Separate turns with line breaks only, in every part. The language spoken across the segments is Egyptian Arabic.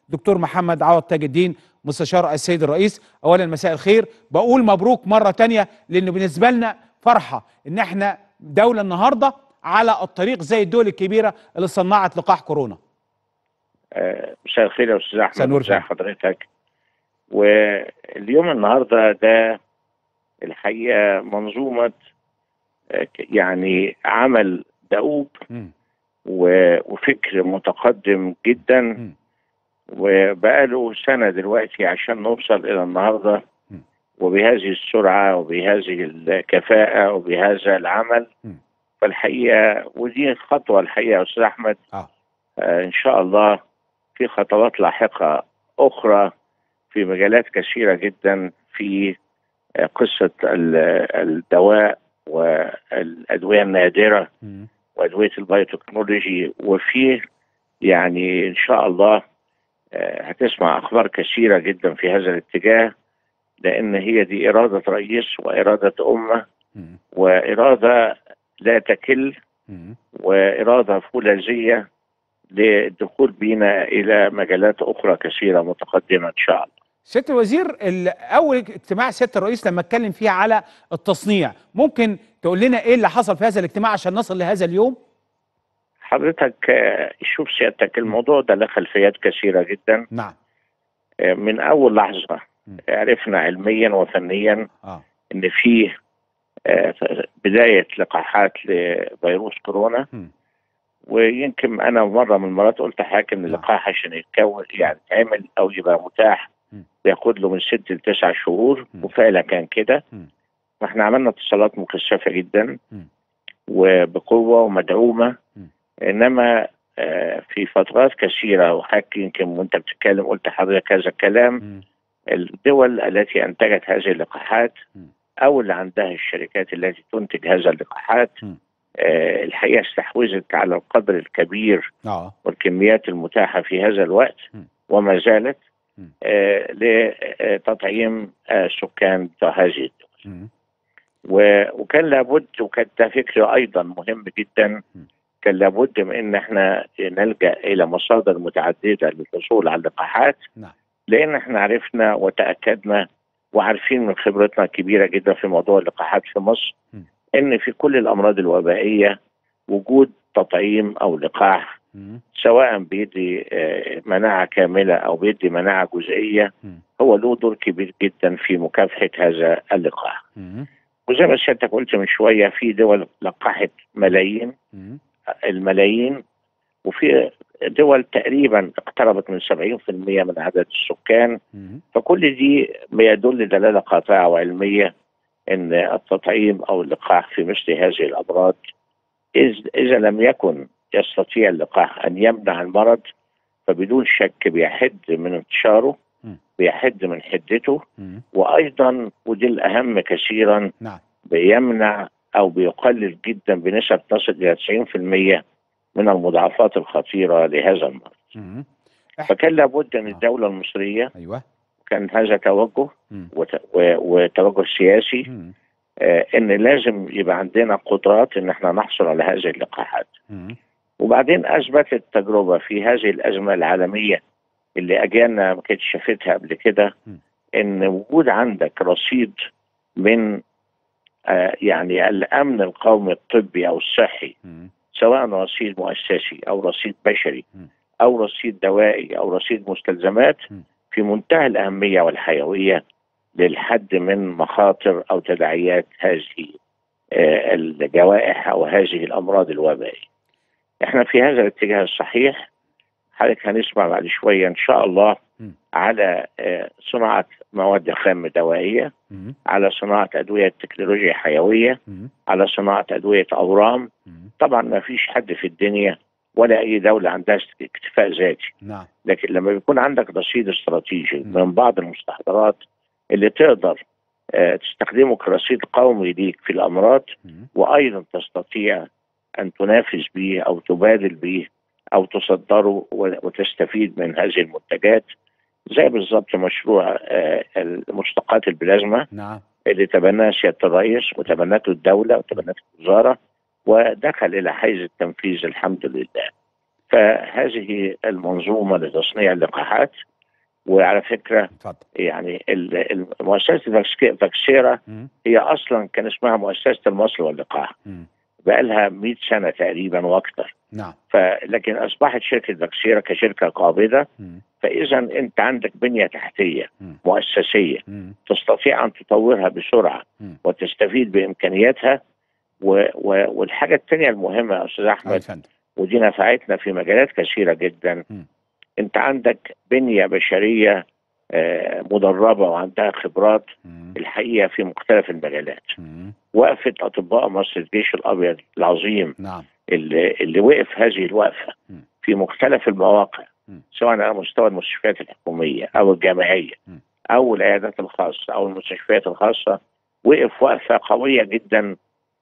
دكتور محمد عوض تاج الدين مستشار السيد الرئيس اولا مساء الخير بقول مبروك مره تانية لانه بالنسبه لنا فرحه ان احنا دوله النهارده على الطريق زي الدول الكبيره اللي صنعت لقاح كورونا
آه، مساء الخير يا استاذ
مساء
احمد
النور
ازي
فندم.
حضرتك واليوم النهارده ده الحقيقه منظومه آه، ك- يعني عمل دؤوب
مم.
و- وفكر متقدم جدا
مم.
وبقاله سنه دلوقتي عشان نوصل الى النهارده
مم.
وبهذه السرعه وبهذه الكفاءه وبهذا العمل
مم.
فالحقيقه ودي خطوه الحقيقه يا استاذ احمد
اه
آه، ان شاء الله في خطوات لاحقه اخرى في مجالات كثيره جدا في آه، قصه ال- الدواء والادويه النادره
مم.
وادويه البايوتكنولوجي وفي يعني ان شاء الله آه، هتسمع اخبار كثيره جدا في هذا الاتجاه لان هي دي اراده رئيس واراده امه
مم.
واراده لا تكل
مم.
واراده فولاذيه للدخول بينا الى مجالات اخرى كثيره متقدمه ان شاء الله.
سياده الوزير ال- اول اجتماع سياده الرئيس لما اتكلم فيه على التصنيع ممكن تقول لنا ايه اللي حصل في هذا الاجتماع عشان نصل لهذا اليوم
حضرتك آه، شوف سيادتك الموضوع ده له خلفيات كثيره جدا
نعم
آه، من اول لحظه
م.
عرفنا علميا وفنيا
اه
ان في آه، بدايه لقاحات لفيروس كورونا
م.
ويمكن انا مره من المرات قلت حاجه ان
نعم.
اللقاح عشان يتكون يعني يتعمل او يبقى متاح
م.
بياخد له من ست لتسع شهور
م.
وفعلا كان كده
م.
واحنا عملنا اتصالات مكثفه جدا
م.
وبقوه ومدعومه
م.
انما آه، في فترات كثيره وحضرتك يمكن وانت بتتكلم قلت حضرتك هذا الكلام
مم.
الدول التي انتجت هذه اللقاحات
م.
او اللي عندها الشركات التي تنتج هذا اللقاحات
م.
آه، الحقيقه استحوذت على القدر الكبير
اه
والكميات المتاحه في هذا الوقت
م.
وما زالت
م.
آه، لتطعيم آه، السكان بتوع هذه الدول
مم.
و- وكان لابد وكان ده فكر ايضا مهم جدا
م.
كان لابد من ان احنا نلجا الى مصادر متعدده للحصول على اللقاحات
نعم
لان احنا عرفنا وتاكدنا وعارفين من خبرتنا الكبيره جدا في موضوع اللقاحات في مصر
م.
ان في كل الامراض الوبائيه وجود تطعيم او لقاح
مم.
سواء بيدي آه، مناعه كامله او بيدي مناعه جزئيه
مم.
هو له دور كبير جدا في مكافحه هذا اللقاح
مم.
وزي ما سيادتك قلت من شويه في دول لقحت ملايين
مم.
الملايين وفي دول تقريبا اقتربت من 70% من عدد السكان
مم.
فكل دي بيدل دلاله قاطعه وعلميه ان التطعيم او اللقاح في مثل هذه الامراض إذ اذا لم يكن يستطيع اللقاح ان يمنع المرض فبدون شك بيحد من انتشاره
م.
بيحد من حدته
مم.
وايضا ودي الاهم كثيرا
نعم
بيمنع او بيقلل جدا بنسب تصل الى 90% من المضاعفات الخطيره لهذا المرض
مم.
فكان لابد ان
آه.
الدوله المصريه
ايوه
كان هذا توجه
مم.
وت- و- وتوجه سياسي
مم.
آه، ان لازم يبقى عندنا قدرات ان احنا نحصل على هذه اللقاحات
مم.
وبعدين اثبتت التجربه في هذه الازمه العالميه اللي اجيالنا ما كانتش شافتها قبل كده
م.
ان وجود عندك رصيد من آه، يعني الامن القومي الطبي او الصحي
مم.
سواء رصيد مؤسسي او رصيد بشري
م.
او رصيد دوائي او رصيد مستلزمات
م.
في منتهى الاهميه والحيويه للحد من مخاطر او تداعيات هذه آه، الجوائح او هذه الامراض الوبائيه. احنا في هذا الاتجاه الصحيح حضرتك هنسمع بعد شويه ان شاء الله
م.
على آه، صناعه مواد خام دوائيه،
مم.
على صناعه ادويه تكنولوجيا حيويه،
مم.
على صناعه ادويه اورام،
مم.
طبعا ما فيش حد في الدنيا ولا اي دوله عندها است- اكتفاء ذاتي
نعم
لكن لما بيكون عندك رصيد استراتيجي
م.
من بعض المستحضرات اللي تقدر آه، تستخدمه كرصيد قومي ليك في الامراض
مم.
وايضا تستطيع ان تنافس به او تبادل به او تصدره و- وتستفيد من هذه المنتجات زي بالظبط مشروع آه، المشتقات البلازما
نعم
اللي تبناه سياده الرئيس وتبنته الدوله وتبنته الوزاره ودخل الى حيز التنفيذ الحمد لله. فهذه المنظومه لتصنيع اللقاحات وعلى فكره
اتفضل
يعني ال- ال- مؤسسه الفاكسكي- فاكسيرا
مم.
هي اصلا كان اسمها مؤسسه المصل واللقاح
مم.
بقى لها 100 سنه تقريبا واكثر
نعم
فلكن اصبحت شركه فاكسيرا كشركه قابضه
مم.
فاذا انت عندك بنيه تحتيه
مم.
مؤسسيه
مم.
تستطيع ان تطورها بسرعه
مم.
وتستفيد بامكانياتها و و والحاجه الثانيه المهمه يا استاذ
أيوة
احمد
يا فندم
ودي نفعتنا في مجالات كثيره جدا
مم.
انت عندك بنيه بشريه آه، مدربه وعندها خبرات
مم.
الحقيقه في مختلف المجالات
مم.
وقفه اطباء مصر الجيش الابيض العظيم
نعم
اللي, اللي وقف هذه الوقفه
مم.
في مختلف المواقع
مم.
سواء على مستوى المستشفيات الحكوميه او الجامعيه
مم.
او العيادات الخاصه او المستشفيات الخاصه وقف وقفه قويه جدا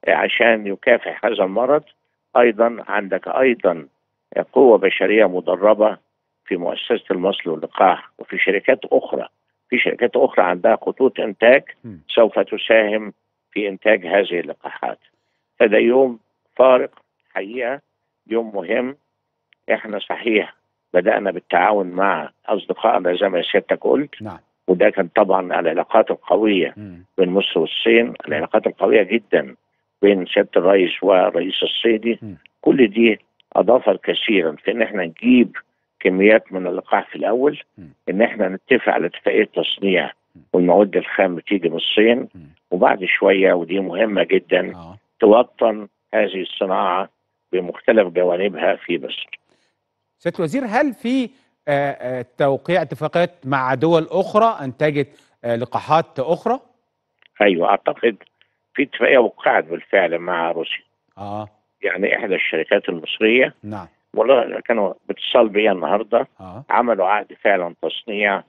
عشان يكافح هذا المرض ايضا عندك ايضا قوه بشريه مدربه في مؤسسه المصل واللقاح وفي شركات اخرى في شركات اخرى عندها خطوط انتاج
مم.
سوف تساهم في انتاج هذه اللقاحات فده يوم فارق حقيقه يوم مهم احنا صحيح بدانا بالتعاون مع اصدقائنا زي ما سيادتك قلت
نعم
وده كان طبعا العلاقات القويه
مم.
بين مصر والصين العلاقات القويه جدا بين سياده الرئيس والرئيس الصيني
م.
كل دي اضافت كثيرا في ان احنا نجيب كميات من اللقاح في الاول
م.
ان احنا نتفق على اتفاقيه تصنيع
م.
والمواد الخام تيجي من الصين
م.
وبعد شويه ودي مهمه جدا
اه
توطن هذه الصناعه بمختلف جوانبها في مصر
سياده الوزير هل في آه، آه، توقيع اتفاقات مع دول اخرى انتجت آه، لقاحات اخرى؟
ايوه اعتقد في اتفاقيه وقعت بالفعل مع روسيا
اه
يعني احدى الشركات المصريه
نعم
والله كانوا باتصال بيا النهارده
اه
عملوا عقد فعلا تصنيع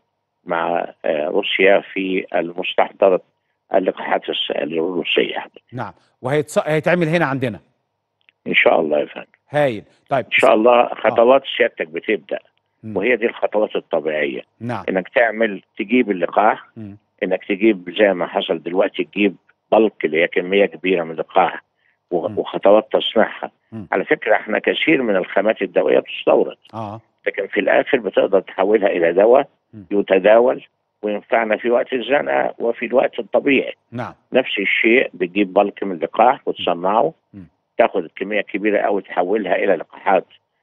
مع آه، روسيا في المستحضرة اللقاحات الس- الروسية
نعم وهيتعمل هنا عندنا
إن شاء الله يا فندم
هايل طيب
إن شاء الله خطوات سيادتك بتبدأ
مم.
وهي دي الخطوات الطبيعية
نعم
إنك تعمل تجيب اللقاح
مم.
إنك تجيب زي ما حصل دلوقتي تجيب بلك اللي هي كمية كبيرة من اللقاح و-
مم.
وخطوات تصنيعها
مم.
على فكرة احنا كثير من الخامات الدوائية بتستورد
اه
لكن في الاخر بتقدر تحولها الى دواء
م.
يتداول وينفعنا في وقت الزنقه وفي الوقت الطبيعي
نعم
نفس الشيء بتجيب بلك من اللقاح وتصنعه
م.
تاخد كميه كبيره قوي تحولها الى لقاحات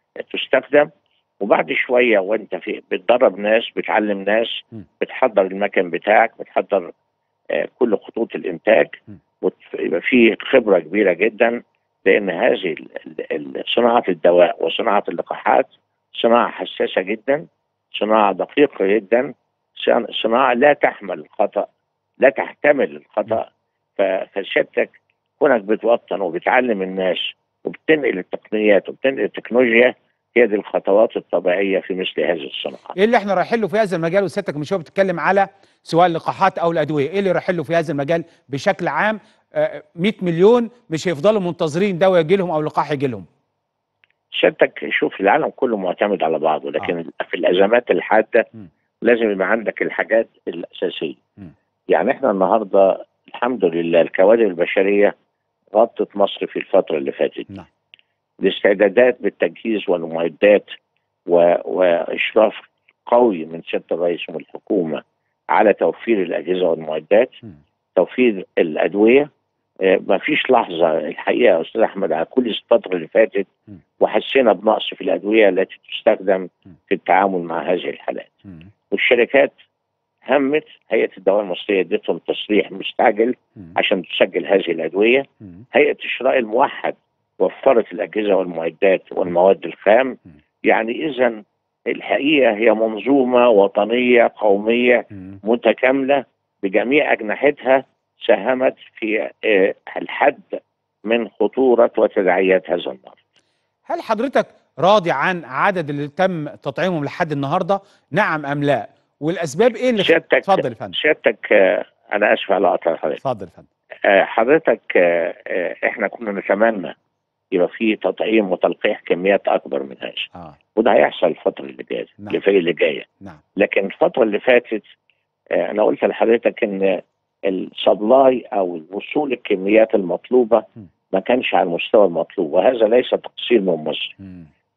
تستخدم وبعد شويه وانت في بتدرب ناس بتعلم ناس
م.
بتحضر المكن بتاعك بتحضر آه، كل خطوط الانتاج
م.
ويبقى في خبره كبيره جدا لان هذه ال- ال- ال- صناعه الدواء وصناعه اللقاحات صناعه حساسه جدا صناعه دقيقه جدا صن- صناعه لا تحمل الخطا لا تحتمل الخطا ف- فسيادتك كونك بتوطن وبتعلم الناس وبتنقل التقنيات وبتنقل التكنولوجيا هي دي الخطوات الطبيعيه في مثل هذه الصناعه.
ايه اللي احنا رايحين له في هذا المجال وسيادتك مش هو بتتكلم على سواء اللقاحات او الادويه ايه اللي رايحين له في هذا المجال بشكل عام آه، 100 مليون مش هيفضلوا منتظرين دواء يجي لهم او لقاح يجي لهم
سيادتك شوف العالم كله معتمد على بعضه لكن آه. في الازمات الحاده
م.
لازم يبقى عندك الحاجات الاساسيه.
م.
يعني احنا النهارده الحمد لله الكوادر البشريه غطت مصر في الفتره اللي فاتت.
نعم.
الاستعدادات بالتجهيز والمعدات و... واشراف قوي من سياده الرئيس والحكومه على توفير الاجهزه والمعدات
م.
توفير الادويه ما فيش لحظه الحقيقه يا استاذ احمد على كل الفتره اللي فاتت
م.
وحسينا بنقص في الادويه التي تستخدم
م.
في التعامل مع هذه الحالات
م.
والشركات همت هيئه الدواء المصريه ادتهم تصريح مستعجل
م.
عشان تسجل هذه الادويه
م.
هيئه الشراء الموحد وفرت الاجهزه والمعدات والمواد الخام
م.
يعني اذا الحقيقه هي منظومه وطنيه قوميه
م.
متكامله بجميع اجنحتها ساهمت في آه، الحد من خطوره وتداعيات هذا المرض.
هل حضرتك راضي عن عدد اللي تم تطعيمهم لحد النهارده نعم ام لا والاسباب ايه اللي
سيادتك
اتفضل يا فندم
سيادتك آه، انا اسف على قطع حضرتك.
اتفضل يا فندم
آه، حضرتك آه، آه، احنا كنا نتمنى يبقى في تطعيم وتلقيح كميات اكبر من هذا
اه
وده هيحصل الفتره اللي جايه
نعم.
اللي في اللي جايه
نعم
لكن الفتره اللي فاتت آه، انا قلت لحضرتك ان السبلاي او الوصول الكميات المطلوبه
م.
ما كانش على المستوى المطلوب وهذا ليس تقصير من مصر
م.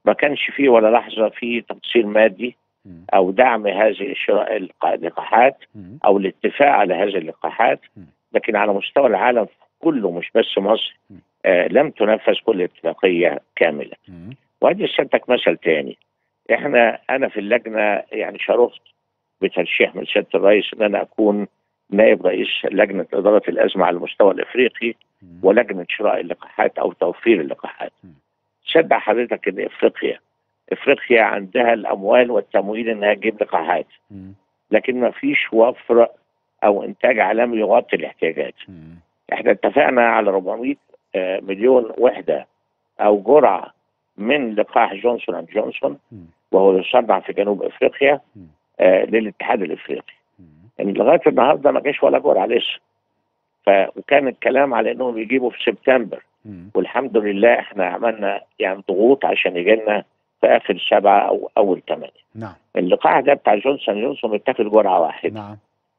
ما كانش فيه ولا لحظه في تقصير مادي
مم.
او دعم هذه الشراء- اللقا- اللقاحات
مم.
او الاتفاق على هذه اللقاحات
مم.
لكن على مستوى العالم كله مش بس مصر
مم.
آه لم تنفذ كل اتفاقيه كامله
مم.
وادي سيادتك مثل تاني احنا انا في اللجنه يعني شرفت بترشيح من سياده الرئيس ان انا اكون نائب رئيس لجنه اداره الازمه على المستوى الافريقي
مم.
ولجنه شراء اللقاحات او توفير اللقاحات.
مم.
صدق حضرتك ان افريقيا افريقيا عندها الاموال والتمويل انها تجيب لقاحات
مم.
لكن ما فيش وفر او انتاج عالمي يغطي الاحتياجات.
مم.
احنا اتفقنا على 400 آه، مليون وحده او جرعه من لقاح جونسون اند جونسون
مم.
وهو يصنع في جنوب افريقيا
مم.
آه للاتحاد الافريقي.
مم.
يعني لغايه النهارده ما جاش ولا جرعه لسه. ف وكان الكلام على انهم يجيبوا في سبتمبر
مم.
والحمد لله احنا عملنا يعني ضغوط عشان يجي لنا في اخر سبعه او اول ثمانيه.
نعم
اللقاح ده بتاع جونسون جونسون متاخد جرعه واحده.
نعم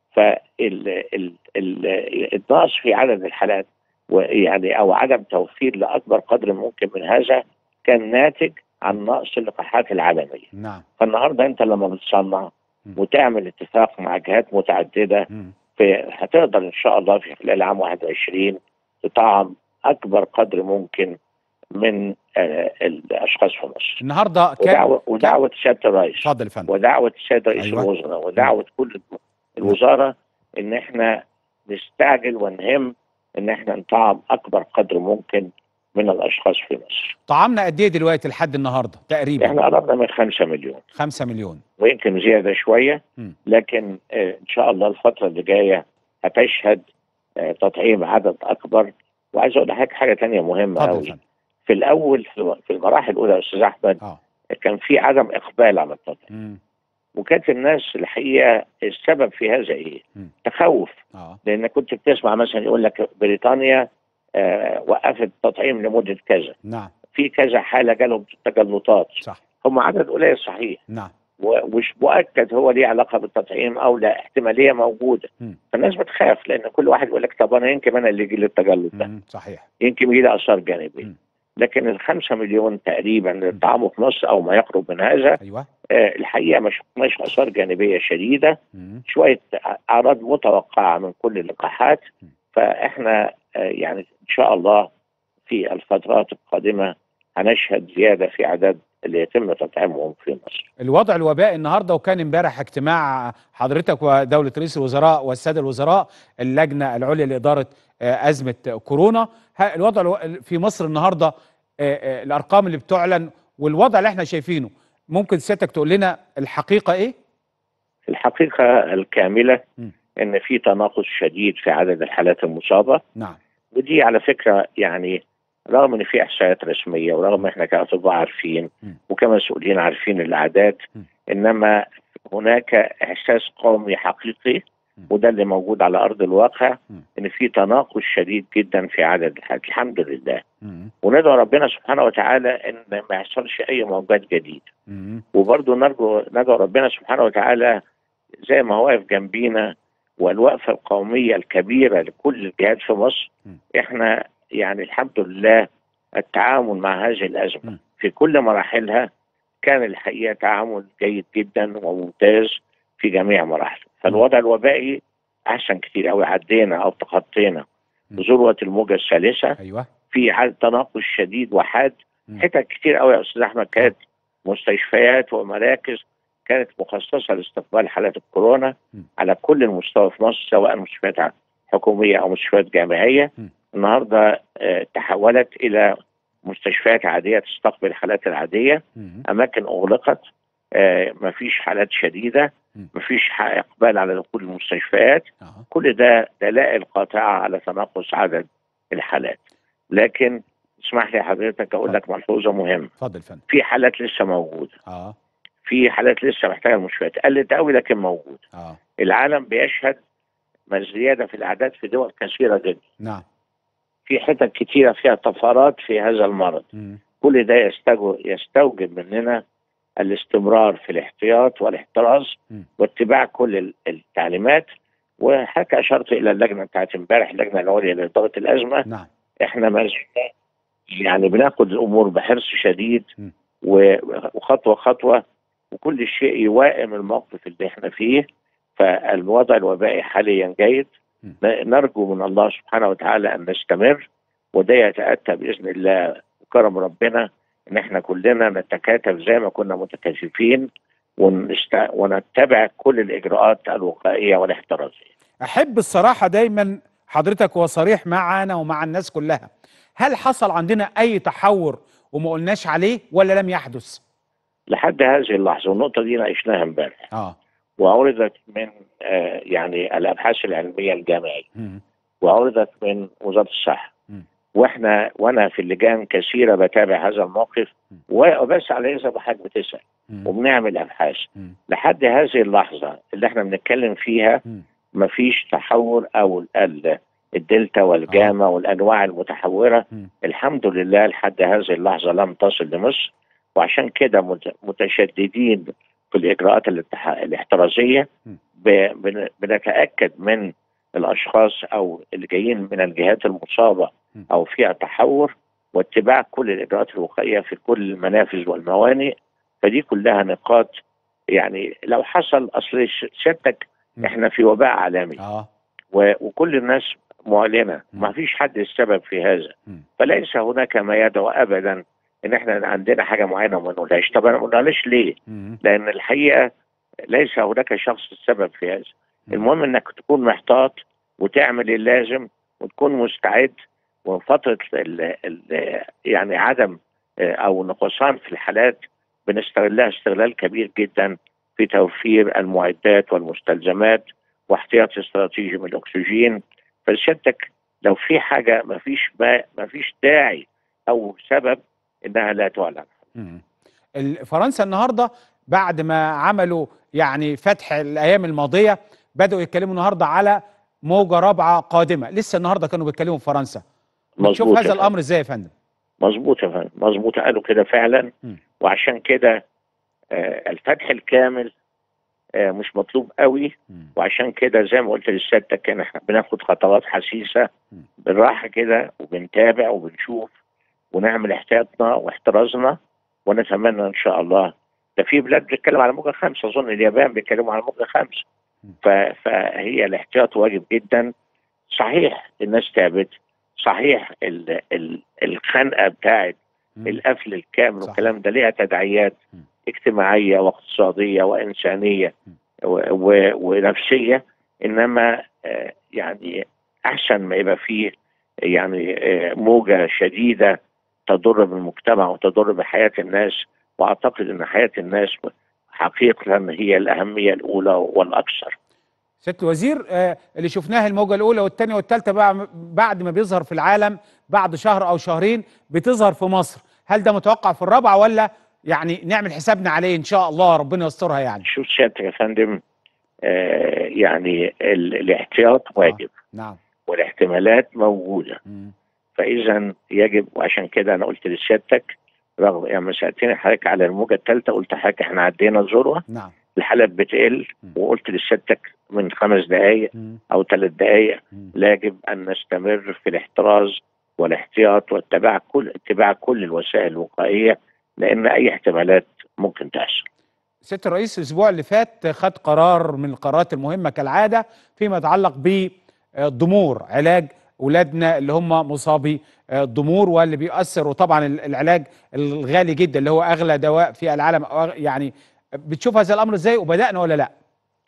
فالنقص في عدد الحالات ويعني او عدم توفير لاكبر قدر ممكن من هذا كان ناتج عن نقص اللقاحات العالميه.
نعم
فالنهارده انت لما بتصنع
م.
وتعمل اتفاق مع جهات متعدده
مم.
في هتقدر ان شاء الله في خلال عام 21 تطعم اكبر قدر ممكن من آه، الاشخاص في مصر.
النهارده كان
ودعوه ودعوه سياده الرئيس
اتفضل يا فندم
ودعوه السيد رئيس
أيوة.
الوزراء ودعوه كل الوزاره ان احنا نستعجل ونهم ان احنا نطعم اكبر قدر ممكن من الاشخاص في مصر.
طعمنا قد ايه دلوقتي لحد النهارده تقريبا
احنا قربنا من 5 مليون
5 مليون
ويمكن زياده شويه
مم.
لكن آه، ان شاء الله الفتره اللي جايه هتشهد آه، تطعيم عدد اكبر وعايز اقول لحضرتك حاجه تانية مهمه
اتفضل يا
قوي
فندم
في الاول في في المراحل الاولى يا استاذ احمد
اه
كان في عدم اقبال على التطعيم
مم.
وكانت الناس الحقيقه السبب في هذا ايه؟
مم.
تخوف
اه
لان كنت بتسمع مثلا يقول لك بريطانيا آه وقفت التطعيم لمده كذا
نعم
في كذا حاله جالهم تجلطات
صح
هم عدد قليل صحيح
نعم
ومش مؤكد هو ليه علاقه بالتطعيم او لا احتماليه موجوده
مم.
فالناس بتخاف لان كل واحد يقول لك طب انا يمكن انا اللي يجي لي التجلط ده
مم. صحيح
يمكن يجي لي اثار جانبيه
مم.
لكن الخمسة مليون تقريبا اللي طعموا في مصر او ما يقرب من هذا
ايوه
آه الحقيقه ما شفناش اثار جانبيه شديده
مم.
شويه اعراض متوقعه من كل اللقاحات
م.
فاحنا آه، يعني ان شاء الله في الفترات القادمه هنشهد زياده في عدد اللي يتم تطعيمهم في مصر.
الوضع الوبائي النهارده وكان امبارح اجتماع حضرتك ودوله رئيس الوزراء والساده الوزراء اللجنه العليا لاداره آه، ازمه كورونا ها- الوضع الو- في مصر النهارده آه، آه، الارقام اللي بتعلن والوضع اللي احنا شايفينه ممكن سيادتك تقول لنا الحقيقه ايه؟
الحقيقه الكامله
م.
ان في تناقص شديد في عدد الحالات المصابه
نعم
ودي على فكره يعني رغم ان في احصائيات رسميه ورغم احنا كاطباء عارفين
م.
وكمسؤولين عارفين الاعداد
م.
انما هناك احساس قومي حقيقي
م.
وده اللي موجود على ارض الواقع
م.
ان في تناقص شديد جدا في عدد الحالات الحمد لله
مم.
وندعو ربنا سبحانه وتعالى ان ما يحصلش اي موجات جديده
مم.
وبرضه نرجو ندعو ربنا سبحانه وتعالى زي ما هو واقف جنبينا والوقفه القوميه الكبيره لكل الجهات في مصر
م.
احنا يعني الحمد لله التعامل مع هذه
م.
الازمه في كل مراحلها كان الحقيقه تعامل جيد جدا وممتاز في جميع مراحله فالوضع الوبائي احسن كتير قوي عدينا او تخطينا
م.
ذروه الموجه الثالثه
ايوه
في عدد تناقص شديد وحاد
م.
حتت كتير قوي يا استاذ احمد كانت مستشفيات ومراكز كانت مخصصه لاستقبال حالات الكورونا
م.
على كل المستوى في مصر سواء مستشفيات حكوميه او مستشفيات جامعيه
م.
النهارده آه، تحولت الى مستشفيات عاديه تستقبل الحالات العاديه
مم.
اماكن اغلقت آه، مفيش حالات شديده
م.
مفيش ح- اقبال على دخول المستشفيات
اه
كل ده دلائل قاطعه على تناقص عدد الحالات لكن اسمح لي حضرتك اقول لك ملحوظه مهمه
اتفضل يا فندم
في حالات لسه موجوده
اه
في حالات لسه محتاجه المستشفيات قلت قوي لكن موجوده
اه
العالم بيشهد ما زياده في الاعداد في دول كثيره جدا
نعم
في حتت كثيره فيها طفرات في هذا المرض
مم.
كل ده يستوجب, يستوجب مننا الاستمرار في الاحتياط والاحتراز
م.
واتباع كل ال- التعليمات وحضرتك اشرت الى اللجنه بتاعت امبارح اللجنه العليا لاداره الازمه
نعم
احنا ما زلنا يعني بناخد الامور بحرص شديد
م.
وخطوه خطوه وكل شيء يوائم الموقف اللي احنا فيه فالوضع الوبائي حاليا جيد
م.
نرجو من الله سبحانه وتعالى ان نستمر وده يتاتى باذن الله وكرم ربنا ان احنا كلنا نتكاتف زي ما كنا متكاتفين ونست... ونتبع كل الاجراءات الوقائيه والاحترازيه.
احب الصراحه دايما حضرتك وصريح معنا ومع الناس كلها هل حصل عندنا اي تحور وما قلناش عليه ولا لم يحدث
لحد هذه اللحظه والنقطه دي ناقشناها امبارح
اه
وعرضت من آه يعني الابحاث العلميه الجامعيه
مم.
وعرضت من وزاره الصحه
مم.
واحنا وانا في اللجان كثيره بتابع هذا الموقف
مم.
وبس على اذا حضرتك بتسال
مم.
وبنعمل ابحاث
مم.
لحد هذه اللحظه اللي احنا بنتكلم فيها
مم.
مفيش تحور او ال- الدلتا والجاما والانواع المتحوره
مم.
الحمد لله لحد هذه اللحظه لم تصل لمصر وعشان كده مت- متشددين في الاجراءات الاتح- الاحترازيه
م.
ب- بن- بنتاكد من الاشخاص او اللي جايين من الجهات المصابه
م.
او فيها تحور واتباع كل الاجراءات الوقائيه في كل المنافذ والموانئ فدي كلها نقاط يعني لو حصل اصل ش- سيادتك
م.
احنا في وباء عالمي
اه
و- وكل الناس معلنه
م.
ما فيش حد السبب في هذا
م.
فليس هناك ما يدعو ابدا ان احنا عندنا حاجه معينه وما نقولهاش طب انا ما قلناش ليه؟
مم.
لان الحقيقه ليس هناك شخص السبب في هذا
مم.
المهم انك تكون محتاط وتعمل اللازم وتكون مستعد وفتره ال ال يعني عدم آه، او نقصان في الحالات بنستغلها استغلال كبير جدا في توفير المعدات والمستلزمات واحتياط استراتيجي من الاكسجين فسيادتك لو في حاجه ما فيش ما فيش داعي او سبب انها لا تعلن
مم. ال- فرنسا النهارده بعد ما عملوا يعني فتح الايام الماضيه بداوا يتكلموا النهارده على موجه رابعه قادمه لسه النهارده كانوا بيتكلموا في فرنسا بتشوف
مظبوط
هذا
يا فندم.
الامر ازاي يا فندم
مظبوط يا فندم مظبوط قالوا كده فعلا
م.
وعشان كده آه، الفتح الكامل آه، مش مطلوب قوي
مم.
وعشان كده زي ما قلت لسيادتك كان احنا بناخد خطوات حسيسه
م.
بالراحه كده وبنتابع وبنشوف ونعمل احتياطنا واحترازنا ونتمنى ان شاء الله ده في بلاد بتتكلم على موجه خمسه اظن اليابان بيتكلموا على موجه خمسه
م.
ف- فهي الاحتياط واجب جدا صحيح الناس تعبت صحيح ال ال الخنقه بتاعت
مم.
القفل الكامل
صح.
والكلام ده ليها تداعيات
م.
اجتماعيه واقتصاديه وانسانيه
م.
و و ونفسيه انما آه، يعني احسن ما يبقى فيه يعني آه، موجه شديده تضر بالمجتمع وتضر بحياه الناس واعتقد ان حياه الناس حقيقه هي الاهميه الاولى والاكثر.
سياده الوزير آه، اللي شفناها الموجه الاولى والثانيه والثالثه بقى بعد ما بيظهر في العالم بعد شهر او شهرين بتظهر في مصر هل ده متوقع في الرابعه ولا يعني نعمل حسابنا عليه ان شاء الله ربنا يسترها يعني
شوف سيادتك يا فندم آه، يعني ال- الاحتياط واجب
نعم
والاحتمالات موجوده
مم.
فاذا يجب وعشان كده انا قلت لسيادتك رغم يعني لما سالتني حضرتك على الموجه الثالثه قلت لحضرتك احنا عدينا الذروه
نعم
الحالات بتقل
م.
وقلت لسيادتك من خمس دقائق
مم.
او ثلاث دقائق
مم.
يجب ان نستمر في الاحتراز والاحتياط واتباع كل اتباع كل الوسائل الوقائيه لان اي احتمالات ممكن تحصل.
سياده الرئيس الاسبوع اللي فات خد قرار من القرارات المهمه كالعاده فيما يتعلق بالضمور علاج اولادنا اللي هم مصابي آه، الضمور واللي بيؤثر وطبعا ال- العلاج الغالي جدا اللي هو اغلى دواء في العالم أو أغ- يعني بتشوف هذا الامر ازاي وبدانا ولا لا؟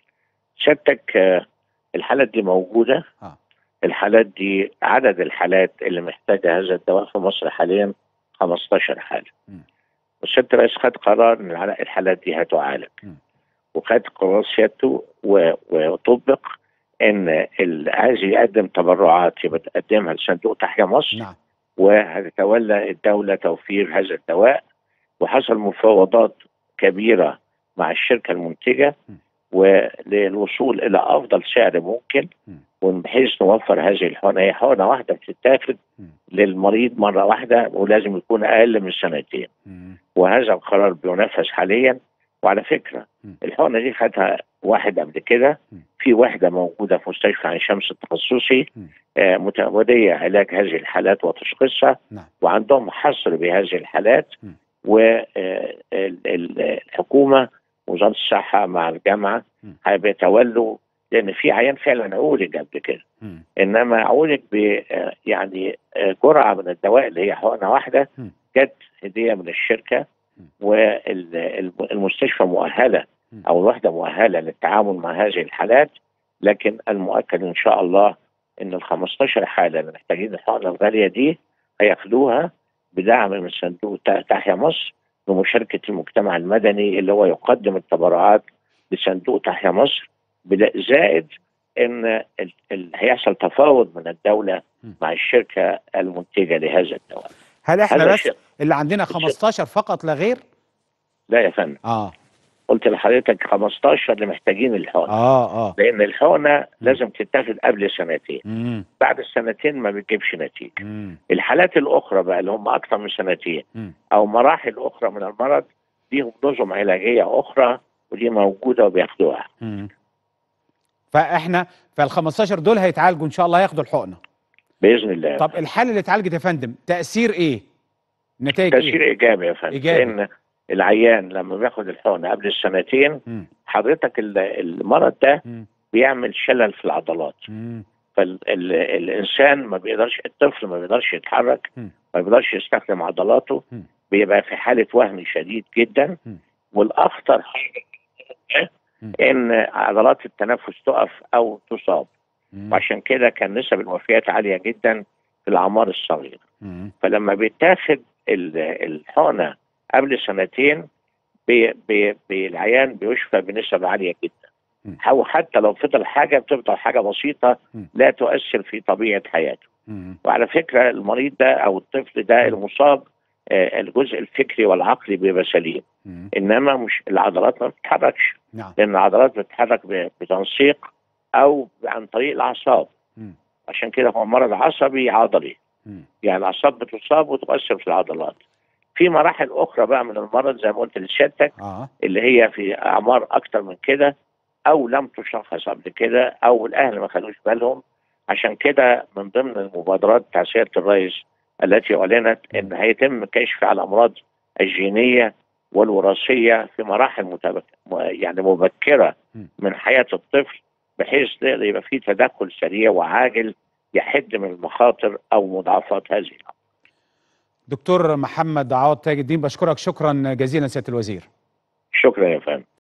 سيادتك آه، الحالات دي موجوده
آه.
الحالات دي عدد الحالات اللي محتاجه هذا الدواء في مصر حاليا 15 حاله
م.
والسيد الرئيس خد قرار ان الع- الحالات دي هتعالج
م.
وخد قرار سيادته و- وطبق ان اللي عايز يقدم تبرعات يبقى تقدمها لصندوق تحيا مصر
نعم
وهتتولى الدولة توفير هذا الدواء وحصل مفاوضات كبيرة مع الشركة المنتجة
م.
وللوصول إلى أفضل سعر ممكن
م.
وبحيث نوفر هذه الحقنة هي حقنة واحدة بتتاخد
م.
للمريض مرة واحدة ولازم يكون أقل من سنتين
مم.
وهذا القرار بينفذ حاليا وعلى فكرة
م.
الحقنة دي خدها واحد قبل كده
م.
في واحدة موجودة في مستشفى عين شمس التخصصي
م.
آه، متودية علاج هذه الحالات وتشخيصها
نعم
وعندهم حصر بهذه الحالات
م.
والحكومه وزاره الصحه مع الجامعه
م.
هيتولوا لان في عيان فعلا عولج قبل كده
مم.
انما عولج ب آه، يعني آه، جرعه من الدواء اللي هي حقنه واحده
م.
جت هديه من الشركه
م.
والمستشفى مؤهله
م.
او الوحده مؤهله للتعامل مع هذه الحالات لكن المؤكد ان شاء الله ان ال 15 حاله اللي محتاجين الحقنه الغاليه دي هياخدوها بدعم من صندوق تا- تحيا مصر بمشاركه المجتمع المدني اللي هو يقدم التبرعات لصندوق تحيا مصر بلا- زائد ان ال- ال- هيحصل تفاوض من الدوله
م.
مع الشركه المنتجه لهذا الدواء
هل احنا
هذا
بس
شيء
اللي عندنا 15 فقط لا غير
لا يا فندم
اه
قلت لحضرتك 15 اللي محتاجين الحقنه
اه اه
لان الحقنه لازم تتاخد قبل سنتين
مم.
بعد السنتين ما بتجيبش نتيجه
مم.
الحالات الاخرى بقى اللي هم اكثر من سنتين
مم.
او مراحل اخرى من المرض ليهم نظم علاجيه اخرى ودي موجوده وبياخدوها
مم. فاحنا فال 15 دول هيتعالجوا ان شاء الله هياخدوا الحقنه
باذن الله
طب الحاله اللي اتعالجت يا فندم تاثير ايه نتائج
تاثير
ايه
ايجابي يا فندم
إيجابي.
لان العيان لما بياخد الحقنه قبل السنتين
مم.
حضرتك ال- المرض ده
مم.
بيعمل شلل في العضلات
مم.
فالانسان ما بيقدرش الطفل ما بيقدرش يتحرك
م.
ما بيقدرش يستخدم عضلاته
م.
بيبقى في حاله وهن شديد جدا
م.
والاخطر حاجه
م.
ان عضلات التنفس تقف او تصاب
مم.
وعشان كده كان نسب الوفيات عاليه جدا في الاعمار الصغيره
مم.
فلما بيتاخد ال- الحقنه قبل سنتين بي بي بي العيان بيشفى بنسب عاليه جدا
م.
او حتى لو فضل حاجه بتفضل حاجه بسيطه
م.
لا تؤثر في طبيعه حياته
مم.
وعلى فكره المريض ده او الطفل ده المصاب آه، الجزء الفكري والعقلي بيبقى سليم
مم.
انما مش العضلات ما بتتحركش
نعم
لان العضلات بتتحرك ب- بتنسيق او عن طريق الاعصاب
مم.
عشان كده هو مرض عصبي عضلي
مم.
يعني الاعصاب بتصاب وتؤثر في العضلات في مراحل اخرى بقى من المرض زي ما قلت لسيادتك
اه
اللي هي في اعمار اكتر من كده او لم تشخص قبل كده او الاهل ما خدوش بالهم عشان كده من ضمن المبادرات بتاع سياده الرئيس التي اعلنت ان هيتم كشف على الامراض الجينيه والوراثيه في مراحل متبك... م- يعني مبكره
م.
من حياه الطفل بحيث يقدر يبقى في تدخل سريع وعاجل يحد من المخاطر او مضاعفات هذه الامراض.
دكتور محمد عوض تاج الدين بشكرك شكرا جزيلا سياده الوزير
شكرا يا فندم